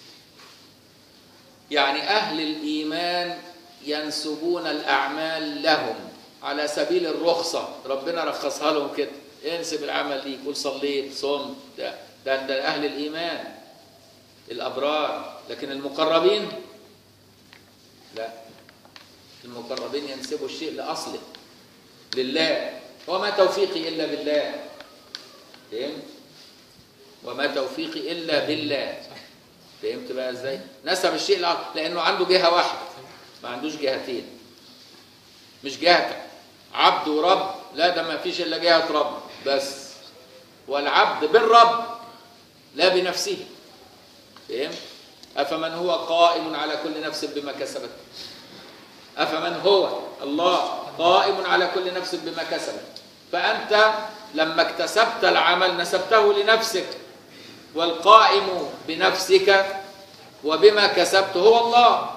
يعني أهل الإيمان ينسبون الأعمال لهم على سبيل الرخصة ربنا رخصها لهم كده انسب العمل ليك قول صليت صمت ده ده, ده اهل الايمان الابرار لكن المقربين لا المقربين ينسبوا الشيء لاصله لله وما توفيقي الا بالله فهمت وما توفيقي الا بالله فهمت بقى ازاي نسب الشيء لأصله لانه عنده جهه واحده ما عندوش جهتين مش جهتك عبد ورب لا ده ما فيش الا جهه رب بس والعبد بالرب لا بنفسه فهمت افمن هو قائم على كل نفس بما كسبت افمن هو الله قائم على كل نفس بما كسبت فانت لما اكتسبت العمل نسبته لنفسك والقائم بنفسك وبما كسبت هو الله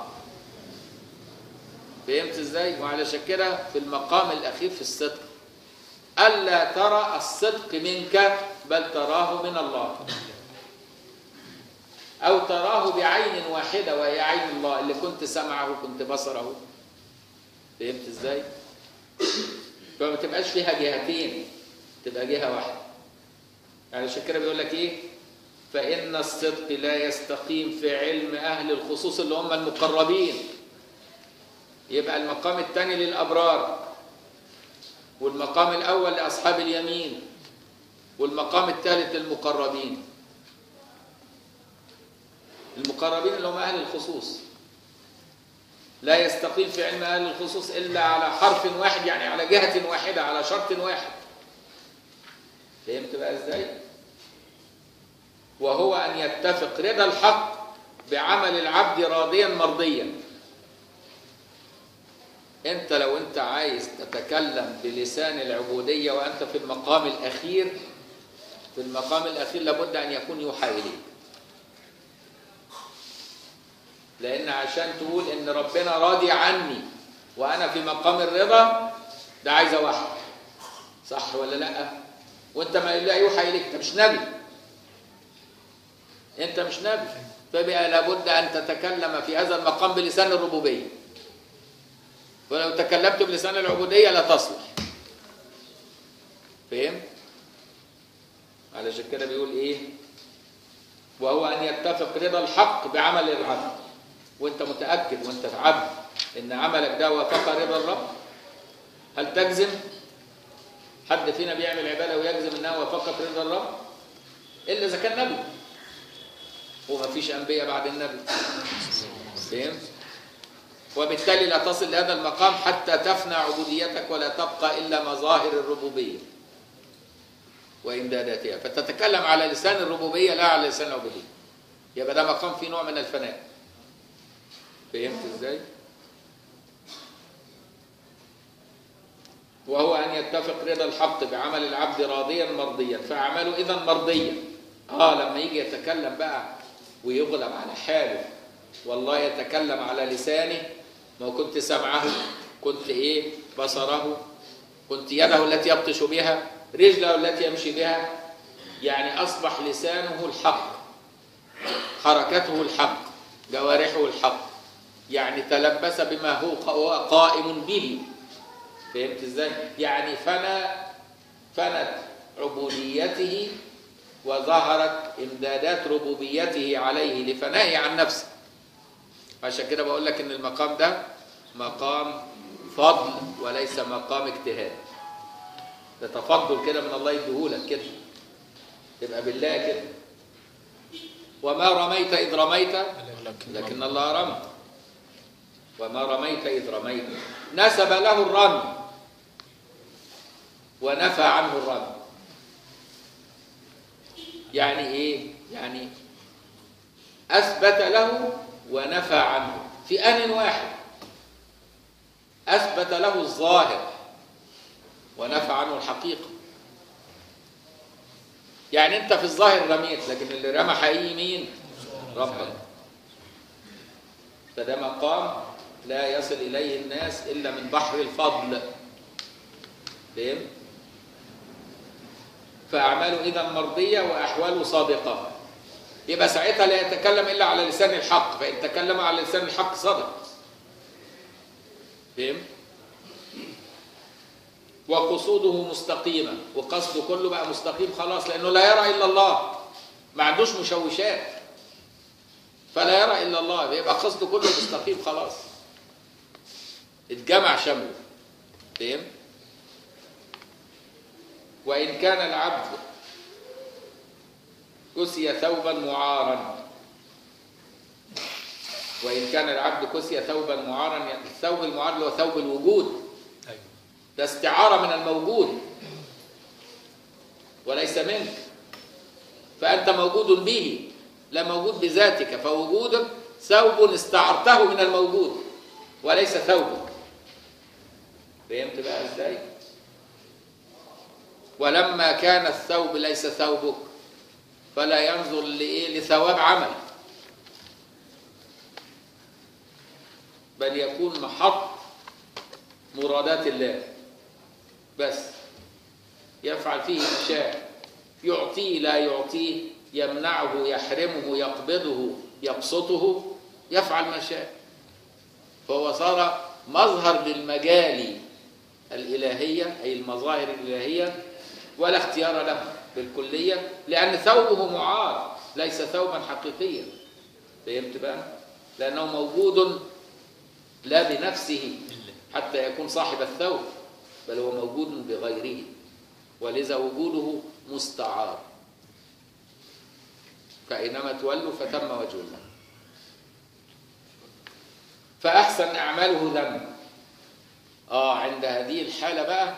فهمت ازاي وعلشان كده في المقام الاخير في الصدق الا ترى الصدق منك بل تراه من الله او تراه بعين واحده وهي عين الله اللي كنت سمعه وكنت بصره فهمت ازاي فما تبقاش فيها جهتين تبقى جهه واحده علشان كده بيقول لك ايه فان الصدق لا يستقيم في علم اهل الخصوص اللي هم المقربين يبقى المقام الثاني للابرار والمقام الاول لاصحاب اليمين والمقام الثالث للمقربين المقربين اللي هم اهل الخصوص لا يستقيم في علم اهل الخصوص الا على حرف واحد يعني على جهه واحده على شرط واحد فهمت بقى ازاي وهو ان يتفق رضا الحق بعمل العبد راضيا مرضيا انت لو انت عايز تتكلم بلسان العبوديه وانت في المقام الاخير في المقام الاخير لابد ان يكون يوحى اليك لان عشان تقول ان ربنا راضي عني وانا في مقام الرضا ده عايزه وحي صح ولا لا وانت ما لا يوحى اليك انت مش نبي انت مش نبي فبقى لابد ان تتكلم في هذا المقام بلسان الربوبيه ولو تكلمت بلسان العبوديه لا تصلح فهمت علشان كده بيقول ايه وهو ان يتفق رضا الحق بعمل العبد وانت متاكد وانت عبد ان عملك ده وافق رضا الرب هل تجزم حد فينا بيعمل عباده ويجزم انها وافقت رضا الرب الا اذا كان نبي وما فيش انبياء بعد النبي فهمت وبالتالي لا تصل لهذا المقام حتى تفنى عبوديتك ولا تبقى الا مظاهر الربوبيه وامداداتها فتتكلم على لسان الربوبيه لا على لسان العبوديه يبقى ده مقام فيه نوع من الفناء فهمت ازاي وهو ان يتفق رضا الحق بعمل العبد راضيا مرضيا فاعماله اذا مرضيه اه لما يجي يتكلم بقى ويغلب على حاله والله يتكلم على لسانه ما كنت سمعه كنت ايه بصره كنت يده التي يبطش بها رجله التي يمشي بها يعني اصبح لسانه الحق حركته الحق جوارحه الحق يعني تلبس بما هو قائم به فهمت ازاي يعني فنى فنت عبوديته وظهرت امدادات ربوبيته عليه لفنائه عن نفسه عشان كده بقول لك ان المقام ده مقام فضل وليس مقام اجتهاد ده تفضل كده من الله يديهولك كده تبقى بالله كده وما رميت اذ رميت لكن الله رمى وما رميت اذ رميت نسب له الرمي ونفى عنه الرمي يعني ايه يعني اثبت له ونفى عنه في ان واحد اثبت له الظاهر ونفى عنه الحقيقه يعني انت في الظاهر رميت لكن اللي رمى حقيقي مين ربك فده مقام لا يصل اليه الناس الا من بحر الفضل فهم فاعماله اذا مرضيه واحواله صادقه يبقى ساعتها لا يتكلم الا على لسان الحق فان تكلم على لسان الحق صدق فهم وقصوده مستقيمة وقصده كله بقى مستقيم خلاص لأنه لا يرى إلا الله ما عندوش مشوشات فلا يرى إلا الله يبقى قصده كله مستقيم خلاص اتجمع شمله فهم وإن كان العبد كسي ثوبا معارا وإن كان العبد كسي ثوبا معارا يعني الثوب المعار اللي هو ثوب الوجود
أيوة.
ده استعارة من الموجود وليس منك فأنت موجود به لا موجود بذاتك فوجودك ثوب استعرته من الموجود وليس ثوبك فهمت بقى ازاي ولما كان الثوب ليس ثوبك فلا ينظر لإيه لثواب عمل بل يكون محط مرادات الله بس يفعل فيه ما شاء يعطيه لا يعطيه يمنعه يحرمه يقبضه يبسطه يفعل ما شاء فهو صار مظهر للمجال الإلهية أي المظاهر الإلهية ولا اختيار له بالكلية لأن ثوبه معار ليس ثوبا حقيقيا فهمت بقى؟ لأنه موجود لا بنفسه حتى يكون صاحب الثوب بل هو موجود بغيره ولذا وجوده مستعار فأينما تولوا فثم وجه الله فأحسن أعماله ذنب آه عند هذه الحالة بقى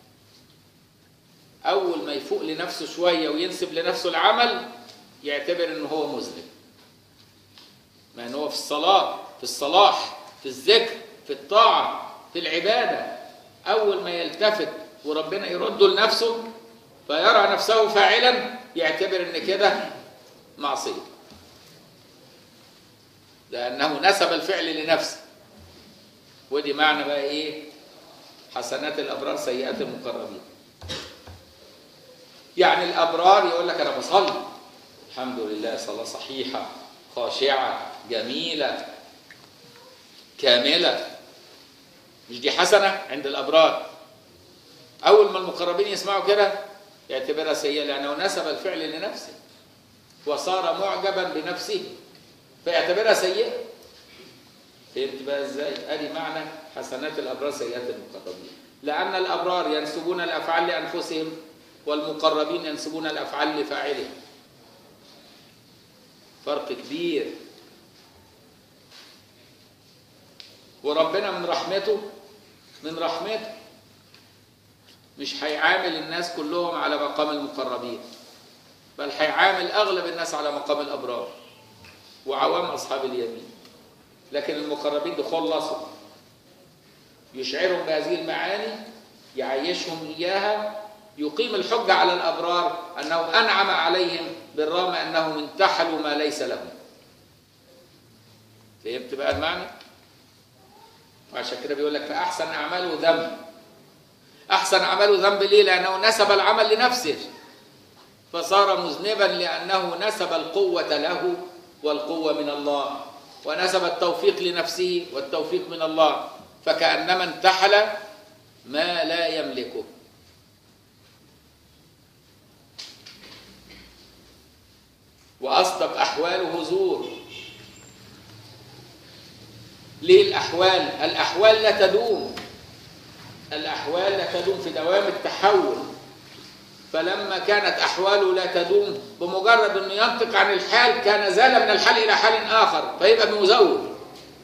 أول ما يفوق لنفسه شوية وينسب لنفسه العمل يعتبر إنه هو مذنب ما إن هو في الصلاة في الصلاح في الذكر في الطاعة في العبادة أول ما يلتفت وربنا يرده لنفسه فيرى نفسه فاعلا يعتبر إن كده معصية لأنه نسب الفعل لنفسه ودي معنى بقى إيه حسنات الأبرار سيئات المقربين يعني الأبرار يقول لك أنا بصلي الحمد لله صلاة صحيحة خاشعة جميلة كاملة مش دي حسنة عند الأبرار أول ما المقربين يسمعوا كده يعتبرها سيئة لأنه نسب الفعل لنفسه وصار معجبا بنفسه فيعتبرها سيئة فهمت بقى ازاي؟ ادي معنى حسنات الابرار سيئات المقربين لان الابرار ينسبون الافعال لانفسهم والمقربين ينسبون الافعال لفاعلهم فرق كبير وربنا من رحمته من رحمته مش هيعامل الناس كلهم على مقام المقربين بل هيعامل اغلب الناس على مقام الابرار وعوام اصحاب اليمين لكن المقربين دول خلصوا يشعرهم بهذه المعاني يعيشهم اياها يقيم الحجه على الابرار انه انعم عليهم بالرغم انهم انتحلوا ما ليس لهم فهمت بقى المعنى وعشان كده بيقول لك فاحسن اعماله ذنب احسن اعماله ذنب ليه لانه نسب العمل لنفسه فصار مذنبا لانه نسب القوه له والقوه من الله ونسب التوفيق لنفسه والتوفيق من الله فكانما انتحل ما لا يملكه واصدق احواله زور ليه الاحوال الاحوال لا تدوم الاحوال لا تدوم في دوام التحول فلما كانت احواله لا تدوم بمجرد انه ينطق عن الحال كان زال من الحال الى حال اخر فيبقى مزور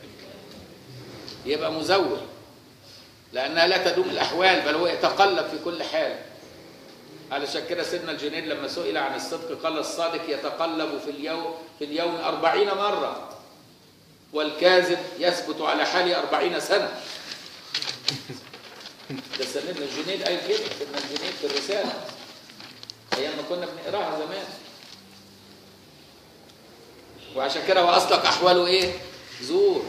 يبقى مزور لانها لا تدوم الاحوال بل هو يتقلب في كل حال علشان كده سيدنا الجنيد لما سئل عن الصدق قال الصادق يتقلب في اليوم في اليوم أربعين مرة والكاذب يثبت على حاله أربعين سنة ده سيدنا الجنيد قال كده سيدنا الجنيد في الرسالة أيام ما كنا بنقراها زمان وعشان كده هو أصدق أحواله إيه؟ زور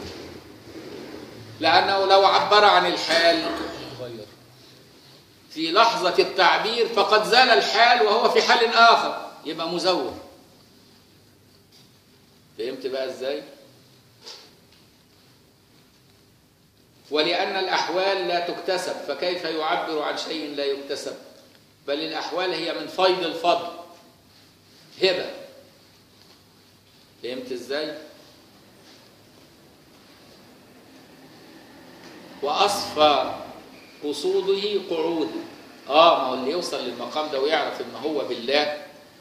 لأنه لو عبر عن الحال
غير
في لحظة التعبير فقد زال الحال وهو في حال آخر يبقى مزور فهمت بقى ازاي؟ ولأن الأحوال لا تكتسب فكيف يعبر عن شيء لا يكتسب بل الأحوال هي من فيض الفضل هبة فهمت ازاي؟ وأصفى قصوده قعود اه ما هو اللي يوصل للمقام ده ويعرف ان هو بالله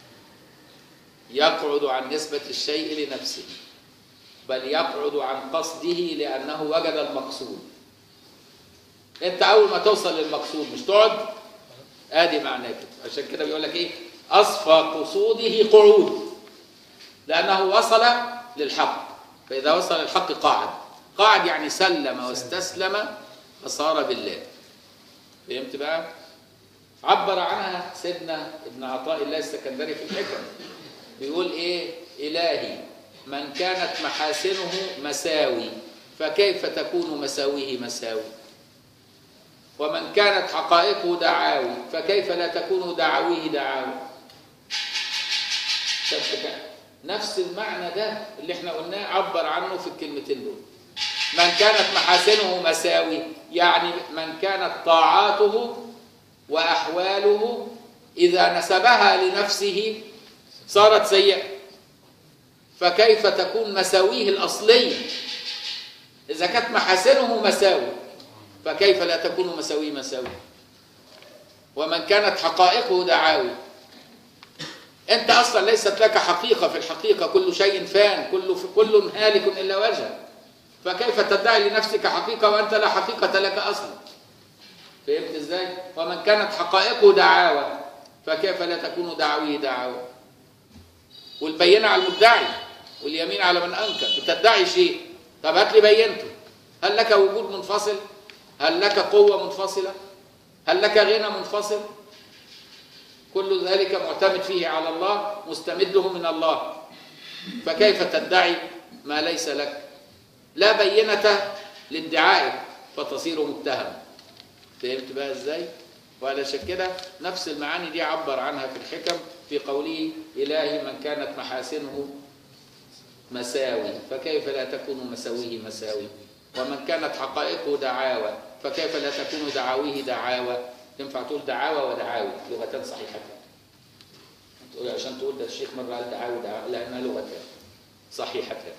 يقعد عن نسبة الشيء لنفسه بل يقعد عن قصده لأنه وجد المقصود انت اول ما توصل للمقصود مش تقعد ادي معناه كده عشان كده بيقول لك ايه اصفى قصوده قعود لانه وصل للحق فاذا وصل للحق قعد قعد يعني سلم واستسلم فصار بالله فهمت بقى عبر عنها سيدنا ابن عطاء الله السكندري في الحكم بيقول ايه الهي من كانت محاسنه مساوي فكيف تكون مساويه مساوي ومن كانت حقائقه دعاوي فكيف لا تكون دعاويه دعاوي نفس المعنى ده اللي احنا قلناه عبر عنه في الكلمتين دول من كانت محاسنه مساوي يعني من كانت طاعاته واحواله اذا نسبها لنفسه صارت سيئه فكيف تكون مساويه الاصليه اذا كانت محاسنه مساوي فكيف لا تكون مساوي مساوي ومن كانت حقائقه دعاوي انت اصلا ليست لك حقيقه في الحقيقه كل شيء فان كل كل هالك الا وجهه فكيف تدعي لنفسك حقيقه وانت لا حقيقه لك اصلا فهمت ازاي ومن كانت حقائقه دعاوى فكيف لا تكون دعويه دعاوى والبينه على المدعي واليمين على من انكر بتدعي شيء طب هات لي بينته هل لك وجود منفصل هل لك قوة منفصلة؟ هل لك غنى منفصل؟ كل ذلك معتمد فيه على الله مستمده من الله فكيف تدعي ما ليس لك؟ لا بينة لادعائك فتصير متهم فهمت بقى ازاي؟ وعلشان كده نفس المعاني دي عبر عنها في الحكم في قوله إلهي من كانت محاسنه مساوي فكيف لا تكون مساويه مساوي ومن كانت حقائقه دعاوى فكيف لا تكون دعاويه دعاوى ينفع تقول دعاوى ودعاوي لغتان صحيحتان تقول عشان تقول ده الشيخ مره قال دعاوى ودعاوى لانها لغتان صحيحتان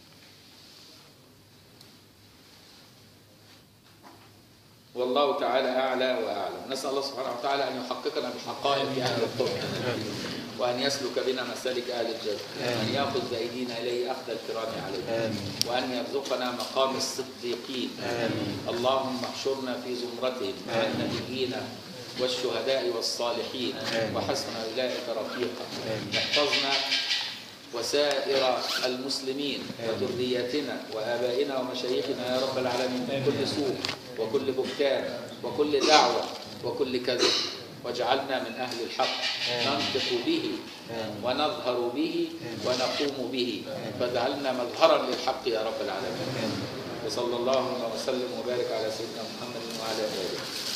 والله تعالى اعلى واعلم نسال الله سبحانه وتعالى ان يحققنا بحقائق اهل الطرق وأن يسلك بنا مسالك أهل الجنة وأن يأخذ بأيدينا إليه أخذ الكرام عليه وأن يرزقنا مقام الصديقين اللهم احشرنا في زمرتهم مع النبيين والشهداء والصالحين وحسن أولئك رفيقا احفظنا وسائر المسلمين وذريتنا وآبائنا ومشايخنا يا رب العالمين من كل سوء وكل بهتان وكل دعوة وكل كذب واجعلنا من أهل الحق ننطق به ونظهر به ونقوم به فاجعلنا مظهرا للحق يا رب العالمين وصلى الله وسلم وبارك على سيدنا محمد وعلى آله